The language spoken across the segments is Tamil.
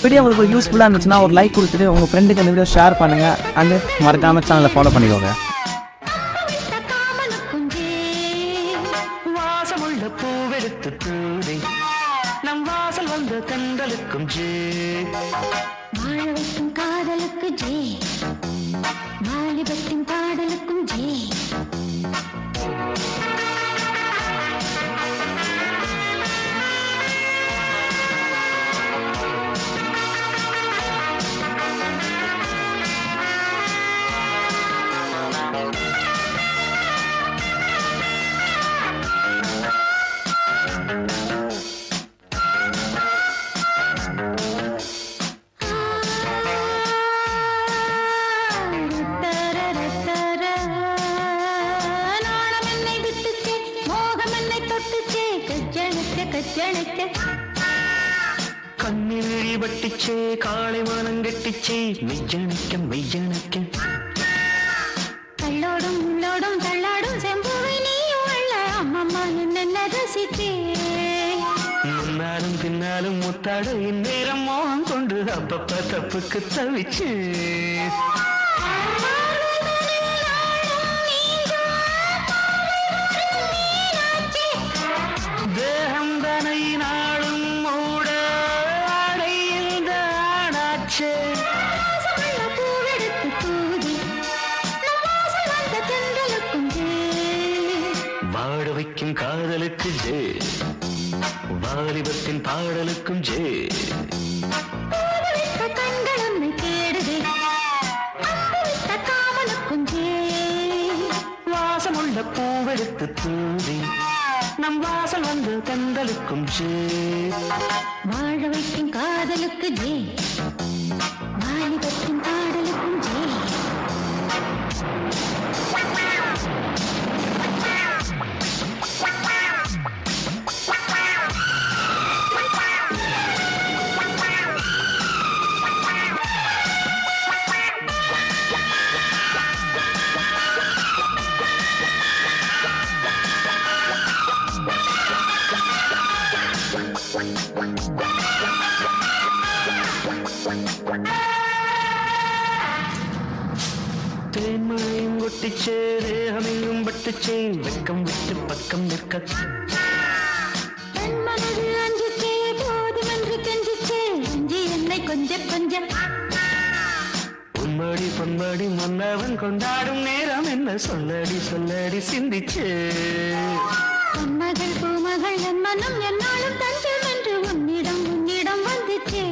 வீடியோ உங்களுக்கு யூஸ்ஃபுல்லாக இருந்துச்சுன்னா ஒரு லைக் கொடுத்துட்டு உங்கள் ஃப்ரெண்டுக்கு இந்த வீடியோ ஷேர் பண்ணுங்கள் அண்டு மறக்காம சேனலை ஃபாலோ பண்ணிக்கோங்க வாசமுள்ள பூவெடுத்து தூதை நம் வாசல் வந்த கண்களுக்கும் ஜே வாழ வைக்கும் காதலுக்கு ஜே வாலிபத்தின் பாடலுக்கும் ஜே நாணம் என்னை விட்டுச்சே மோகம் என்னை தொட்டுச்சே கஜ்ஜணிக்க கஜ்ஜணிக்க கண்ணில் இழிபட்டுச்சே காளை மானம் கெட்டுச்சே மெய்யணிக்க மெய்யணிக்க கள்ளோடும் உள்ளோடும் தள்ளாடும் செம்புவை நீ உள்ள அம்மம்மா என்ன ரசித்தே முன்னாலும் பின்னாலும் முத்தாட இந்நேரம் மோகம் கொண்டு அப்பப்ப தப்புக்கு தவிச்சு தேகம் தனை நாளும் மூட அடைந்த ஆடாச்சே வாசமுள்ள பூவெடுத்து தூதி நம் வாசல் வந்த தென்றலுக்கும் ஜே வாட வைக்கும் காதலுக்கு ஜே வாலிபத்தின் பாடலுக்கும் ஜே பூவிட்ட கண்கள் உன்னை தேடுதே அம்புவிட்ட காமனுக்கும் ஜே வாசமுள்ள பூவெடுத்து தூவி நம் வாசல் வந்து கந்தலுக்கும் ஜே வாழ வைக்கும் காதலுக்கு ஜே வாலிபத்தின் பாடலுக்கும் ஜே தேன்மழையும் கொட்டிச்சே தேகமெங்கும் பட்டுச்சே வெக்கம் விட்டு பக்கம் நிற்க என் மனது அஞ்சிச்சே போதும் என்று கெஞ்சிச்சே அஞ்சி என்னை கொஞ்ச கொஞ்சம் உன்மடி பொன்மடி மன்னவன் கொண்டாடும் நேரம் என்ன சொல்லடி சொல்லடி சிந்திச்சே பொன்மகள் பூமகள் என் மனம் என்னாலும் தஞ்சம் என்று உன்னிடம் உன்னிடம் வந்துச்சே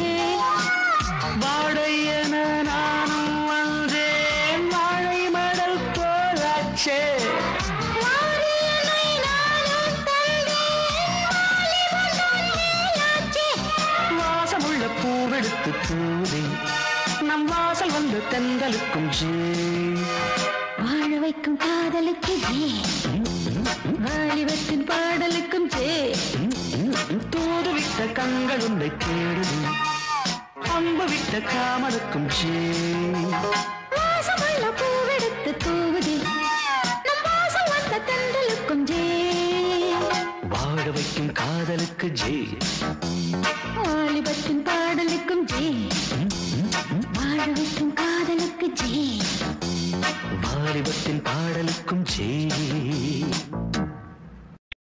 வாழையன நானும் வந்தேன் வாழை மடல் போலாச்சே வாரியனை நானும் தந்தேன் வாலிபன் நான் மேலாச்சே வாசமுள்ள பூவெடுத்து தூவி நம் வாசல் வந்து தென்றலுக்கும் ஜே வாழ வைக்கும் காதலுக்கு ஜே வாலிபத்தின் பாடலுக்கும் ஜே தூதுவிட்ட கண்கள் உன்னை தேடுது அன்பு விட்ட காமலுக்கும் ஜே வாசமுள்ள பூவெடுத்து தூவுதே நம் வாசம் வந்த தென்றலுக்கும் ஜே வாழ வைக்கும் காதலுக்கு ஜே வாலிபத்தின் பாடலுக்கும் ஜே வாழ வைக்கும் காதலுக்கு ஜே வாலிபத்தின் பாடலுக்கும் ஜே